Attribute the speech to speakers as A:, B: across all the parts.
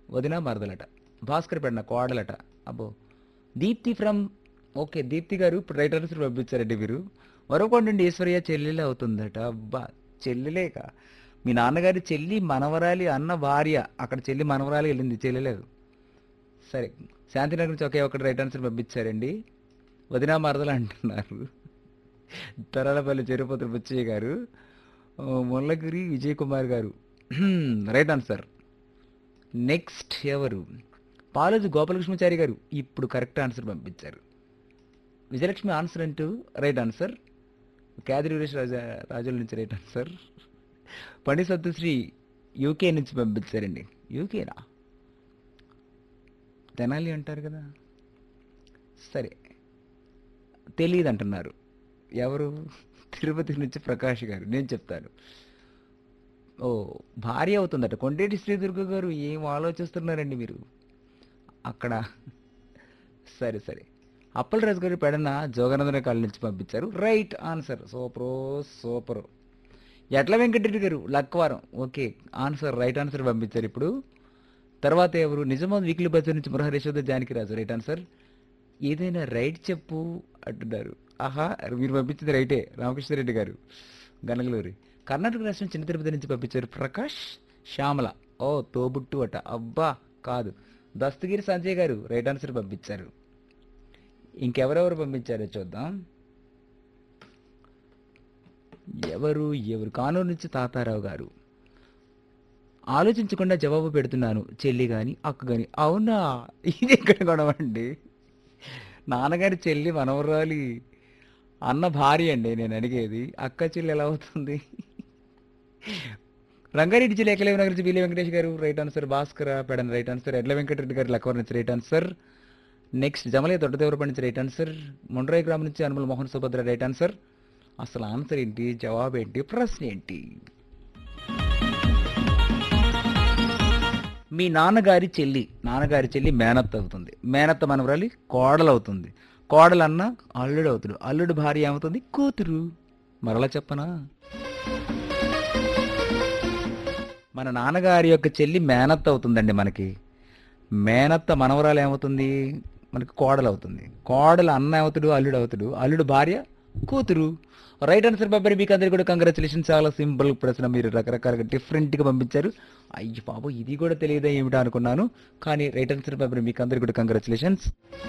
A: వదిన మరదలట భాస్కర్ పెడిన కోడలట అబ్బో Deepti from okay Deepti గారు ఇప్పుడు రైట్ ఆన్సర్ పంపించారండి మీరు మరొకటి నుండి ఈశ్వర్య చెల్లెలే అవుతుందట అబ్బా చెల్లెలేక మీ నాన్నగారి చెల్లి మనవరాలి అన్న భార్య అక్కడ చెల్లి మనవరాలి వెళ్ళింది చెల్లెలేదు సరే శాంతినగర్ నుంచి ఒకే ఒకటి రైట్ ఆన్సర్ పంపించారండి వదినా మరదలు అంటున్నారు తరాలపల్లి చెరుపతులు బుచ్చయ్య గారు ఆ, ముల్లగిరి విజయ్ కుమార్ గారు రైట్ ఆన్సర్ నెక్స్ట్ ఎవరు పాలోజు గోపాలకృష్ణచారి గారు ఇప్పుడు కరెక్ట్ ఆన్సర్ పంపించారు విజయలక్ష్మి ఆన్సర్ అంటూ రైట్ ఆన్సర్ క్యాదిరి వీరేష్ రాజా రాజుల నుంచి right answer Pandit Satyashri UK నుంచి పంపించారండి యూకేనా తెనాలి అంటారు కదా సరే తెలియదు అంటున్నారు ఎవరు తిరుపతి నుంచి ప్రకాష్ గారు నేను చెప్తాను ఓ భార్య అవుతుందట కొండేటి శ్రీదుర్గ గారు ఏం ఆలోచిస్తున్నారండి మీరు అక్కడ సరే సరే అప్పలరాజు గారు పెడన జోగానందన కాళ్ళ నుంచి పంపించారు right answer super super Edla Venkatareddy గారు Lakvaram okay answer right answer పంపించారు ఇప్పుడు తర్వాత ఎవరు నిజామాబాద్ వీక్లీ బజార్ నుంచి మురహరేశ్వర జానకిరాజు రైట్ ఆన్సర్ ఏదైనా రైట్ చెప్పు అంటున్నారు ఆహా మీరు పంపించింది రైటే రామకృష్ణారెడ్డి గారు గనగలూరి కర్ణాటక రాష్ట్రం చిన్న తిరుపతి నుంచి పంపించారు ప్రకాష్ శ్యామల ఓ తోబుట్టు అట అబ్బా కాదు దస్తగిరి సంజయ్ గారు రైట్ ఆన్సర్ పంపించారు ఇంకెవరెవరు పంపించారో చూద్దాం ఎవరు ఎవరు కానూరు నుంచి తాతారావు గారు ఆలోచించకుండా జవాబు పెడుతున్నాను చెల్లి గాని అక్క గాని అవునా ఇది ఎక్కడ గొడవండి నాన్నగారి చెల్లి మనవరాలి అన్న భార్య అండి నేను అడిగేది అక్క చెల్లి ఎలా అవుతుంది రంగారెడ్డి జిల్లా ఎక్కలేవి నగర్ నుంచి బీలే వెంకటేష్ గారు right answer Bhaskar Pedan right answer Edla Venkatareddy గారు లక్వర్ నుంచి right answer next Jamalayya Doddadevarapadi నుంచి రైట్ ఆన్సర్ మొండ్రాయి గ్రామం నుంచి అనుమల్ మోహన్ సుభద్ర రైట్ ఆన్సర్ అసలు ఆన్సర్ ఏంటి జవాబు ఏంటి ప్రశ్న ఏంటి మీ నాన్నగారి చెల్లి నాన్నగారి చెల్లి మేనత్త అవుతుంది మేనత్త మనవరాలి కోడలు అవుతుంది కోడలు అన్న అల్లుడు అవుతాడు అల్లుడు భార్య ఏమవుతుంది కూతురు మరలా చెప్పనా మన నాన్నగారి యొక్క చెల్లి మేనత్త అవుతుందండి మనకి మేనత్త మనవరాలు ఏమవుతుంది మనకి కోడలు అవుతుంది కోడలు అన్న అవుతాడు అల్లుడు అవుతాడు అల్లుడు భార్య కూతురు రైట్ ఆన్సర్ బాబాయ్ మీకు అందరికీ కూడా కంగ్రాచులేషన్ చాలా సింపుల్ ప్రశ్న మీరు రకరకాలుగా డిఫరెంట్గా పంపించారు అయ్యి బాబు ఇది కూడా తెలియదా ఏమిటా అనుకున్నాను కానీ రైట్ ఆన్సర్ బాబాయ్ మీకు అందరికీ కూడా కంగ్రాచులేషన్స్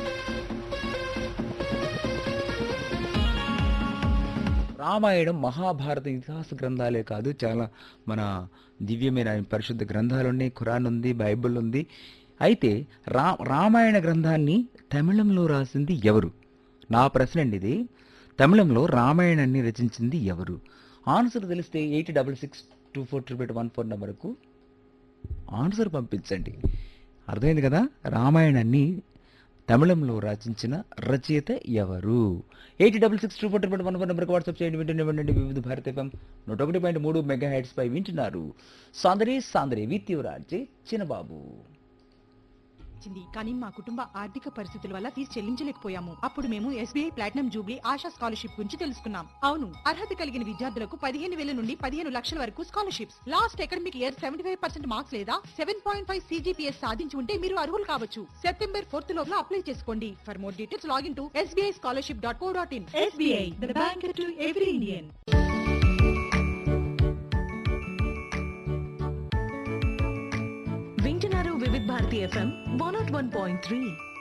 A: రామాయణం మహాభారత ఇతిహాస గ్రంథాలే కాదు చాలా మన దివ్యమైన పరిశుద్ధ గ్రంథాలు ఉన్నాయి ఖురాన్ ఉంది బైబిల్ ఉంది అయితే రా రామాయణ గ్రంథాన్ని తమిళంలో రాసింది ఎవరు నా ప్రశ్న అండి ఇది తమిళంలో రామాయణాన్ని రచించింది ఎవరు ఆన్సర్ తెలిస్తే eight double six two four triple one four నెంబర్కు ఆన్సర్ పంపించండి అర్థమైంది కదా రామాయణాన్ని తమిళంలో రచించిన రచయిత ఎవరు eight double six two four triple one four నెంబర్కి వాట్సాప్ చేయండి వింటూనే వినండి వివిధ భారత ఎఫ్ఎం నూట ఒకటి పాయింట్ మూడు మెగా హెడ్స్ పై వింటున్నారు సాందరి సాందరి విత్ యువరాజే చిన్నబాబు
B: వచ్చింది కానీ మా కుటుంబ ఆర్థిక పరిస్థితుల వల్ల ఫీజు చెల్లించలేకపోయాము అప్పుడు మేము SBI platinum jubilee Asha scholarship గురించి తెలుసుకున్నాం అవును అర్హత కలిగిన విద్యార్థులకు పదిహేను వేల నుండి పదిహేను లక్షల వరకు scholarships last academic year seventy five percent marks లేదా సెవెన్ పాయింట్ ఫైవ్ సీజీపీఎస్ సాధించి ఉంటే మీరు అర్హులు కావచ్చు సెప్టెంబర్ ఫోర్త్ లోపల అప్లై చేసుకోండి for more details login to SBI scholarship dot co dot in SBI the bank to every Indian
C: వింటున్నారు Vividh Bharati FM one nought one point three